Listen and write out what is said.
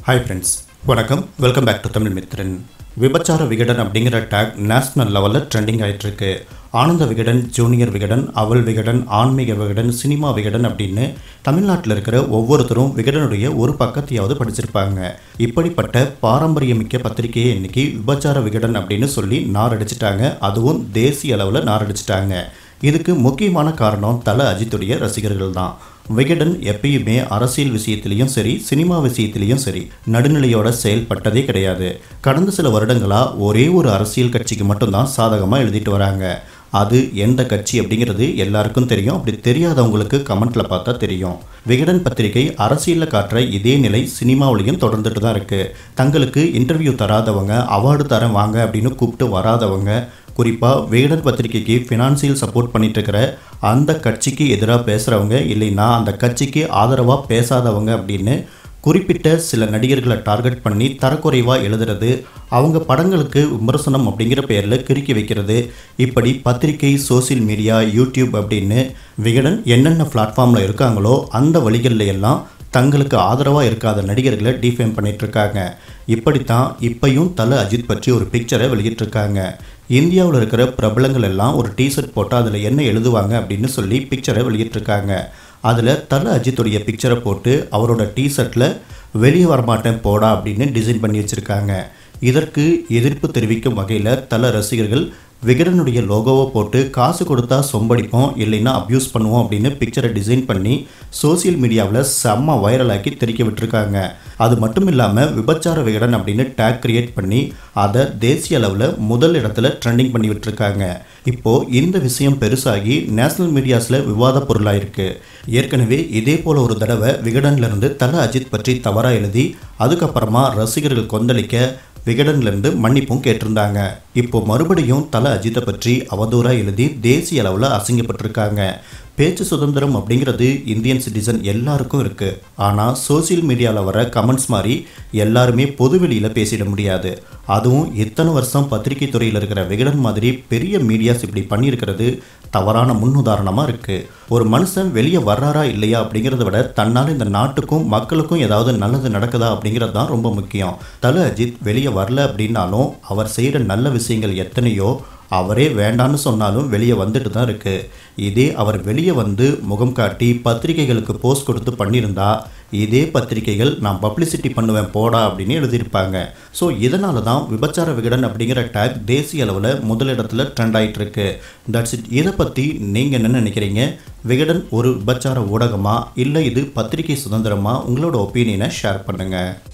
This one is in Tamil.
ஹாய் ஃப்ரெண்ட்ஸ் வணக்கம் welcome back to Tamil Mithran விபச்சார விகடன் அப்படிங்கிற டேக் நேஷனல் லெவலில் ட்ரெண்டிங் ஆயிட்டு இருக்கு ஆனந்த விகடன் ஜூனியர் விகடன் அவல் விகடன் ஆன்மீக விகடன் சினிமா விகடன் அப்படின்னு தமிழ்நாட்டில் இருக்கிற ஒவ்வொருத்தரும் விகடனுடைய ஒரு பக்கத்தையாவது படிச்சிருப்பாங்க இப்படிப்பட்ட பாரம்பரியமிக்க பத்திரிகையை இன்னைக்கு விபச்சார விகடன் அப்படின்னு சொல்லி நாரடிச்சிட்டாங்க அதுவும் தேசிய அளவில் நாரடிச்சிட்டாங்க இதுக்கு முக்கியமான காரணம் தல அஜித்துடைய ரசிகர்கள் தான் விகடன் எப்பயுமே அரசியல் விஷயத்திலையும் சரி சினிமா விஷயத்திலையும் சரி நடுநிலையோட செயல்பட்டதே கிடையாது கடந்த சில வருடங்களாக ஒரே ஒரு அரசியல் கட்சிக்கு மட்டும்தான் சாதகமாக எழுதிட்டு வராங்க அது எந்த கட்சி அப்படிங்கிறது எல்லாருக்கும் தெரியும் அப்படி தெரியாதவங்களுக்கு கமெண்ட்ல பார்த்தா தெரியும் விகடன் பத்திரிகை அரசியலில் காட்டுற இதே நிலை சினிமாவிலையும் தொடர்ந்துட்டு தான் இருக்கு தங்களுக்கு இன்டர்வியூ தராதவங்க அவார்டு தரேன் வாங்க அப்படின்னு கூப்பிட்டு வராதவங்க குறிப்பாக விகடன் பத்திரிகைக்கு ஃபினான்சியல் சப்போர்ட் பண்ணிட்டு இருக்கிற அந்த கட்சிக்கு எதிராக பேசுகிறவங்க இல்லைன்னா அந்த கட்சிக்கு ஆதரவாக பேசாதவங்க அப்படின்னு குறிப்பிட்ட சில நடிகர்களை டார்கெட் பண்ணி தரக்குறைவாக எழுதுறது அவங்க படங்களுக்கு விமர்சனம் அப்படிங்கிற பெயரில் கிறுக்கி வைக்கிறது இப்படி பத்திரிகை சோசியல் மீடியா யூடியூப் அப்படின்னு விகடன் என்னென்ன பிளாட்ஃபார்மில் இருக்காங்களோ அந்த வழிகளில் எல்லாம் தங்களுக்கு ஆதரவாக இருக்காத நடிகர்களை டிஃபேம் பண்ணிட்டு இருக்காங்க இப்படித்தான் இப்பையும் தல அஜித் பற்றி ஒரு பிக்சரை வெளியிட்டிருக்காங்க இந்தியாவில் இருக்கிற பிரபலங்கள் எல்லாம் ஒரு டிஷர்ட் போட்டால் அதில் என்ன எழுதுவாங்க அப்படின்னு சொல்லி பிக்சரை வெளியிட்டிருக்காங்க அதில் தல அஜித்துடைய பிக்சரை போட்டு அவரோட டிஷர்ட்டில் வெளியே வரமாட்டேன் போடா அப்படின்னு டிசைன் பண்ணி வச்சுருக்காங்க இதற்கு எதிர்ப்பு தெரிவிக்கும் வகையில் தல ரசிகர்கள் விகடனுடைய லோகோவை போட்டு காசு கொடுத்தா சொம்படிப்போம் இல்லைன்னா அப்யூஸ் பண்ணுவோம் அப்படின்னு பிக்சரை டிசைன் பண்ணி சோசியல் மீடியாவில் செம்ம வைரலாக்கி தெரிக்க விட்டுருக்காங்க அது மட்டும் இல்லாமல் விபச்சார விகடன் அப்படின்னு டேக் கிரியேட் பண்ணி அதை தேசிய அளவில் முதல் இடத்துல ட்ரெண்டிங் பண்ணி விட்டுருக்காங்க இப்போது இந்த விஷயம் பெருசாகி நேஷனல் மீடியாஸில் விவாத பொருளாக இருக்கு ஏற்கனவே இதே போல் ஒரு தடவை விகடன்ல இருந்து தல அஜித் பற்றி தவறாக எழுதி அதுக்கப்புறமா ரசிகர்கள் கொந்தளிக்க விகடன்லேருந்து மன்னிப்பும் கேட்டிருந்தாங்க இப்போ மறுபடியும் தல அஜித்தை பற்றி அவதூறாக எழுதி தேசிய அளவில் அசிங்கப்பட்டிருக்காங்க பேச்சு சுதந்திரம் அப்படிங்கிறது இந்தியன் சிட்டிசன் எல்லாருக்கும் இருக்குது ஆனால் சோசியல் மீடியாவில் வர கமெண்ட்ஸ் மாதிரி எல்லாருமே பொதுவெளியில் பேசிட முடியாது அதுவும் இத்தனை வருஷம் பத்திரிகை துறையில் இருக்கிற விகடன் மாதிரி பெரிய மீடியாஸ் இப்படி பண்ணியிருக்கிறது தவறான முன்னுதாரணமாக இருக்குது ஒரு மனுஷன் வெளியே வர்றாரா இல்லையா அப்படிங்கிறத விட தன்னால் இந்த நாட்டுக்கும் மக்களுக்கும் ஏதாவது நல்லது நடக்குதா அப்படிங்கிறது தான் ரொம்ப முக்கியம் தல அஜித் வெளியே வரல அப்படின்னாலும் அவர் செய்கிற நல்ல விஷயங்கள் எத்தனையோ அவரே வேண்டான்னு சொன்னாலும் வெளியே வந்துட்டு தான் இருக்கு இதே அவர் வெளியே வந்து முகம் காட்டி பத்திரிகைகளுக்கு போஸ்ட் கொடுத்து பண்ணியிருந்தா இதே பத்திரிகைகள் நான் பப்ளிசிட்டி பண்ணுவேன் போடா அப்படின்னு எழுதியிருப்பாங்க ஸோ இதனால தான் விபச்சார விகடன் அப்படிங்கிற டேக் தேசிய அளவில் முதலிடத்தில் ட்ரெண்ட் ஆகிட்டு இருக்கு தட்ஸ் இட் இதை பற்றி நீங்கள் என்ன நினைக்கிறீங்க விகடன் ஒரு விபச்சார ஊடகமா இல்லை இது பத்திரிகை சுதந்திரமா உங்களோட ஒப்பீனியனை ஷேர் பண்ணுங்கள்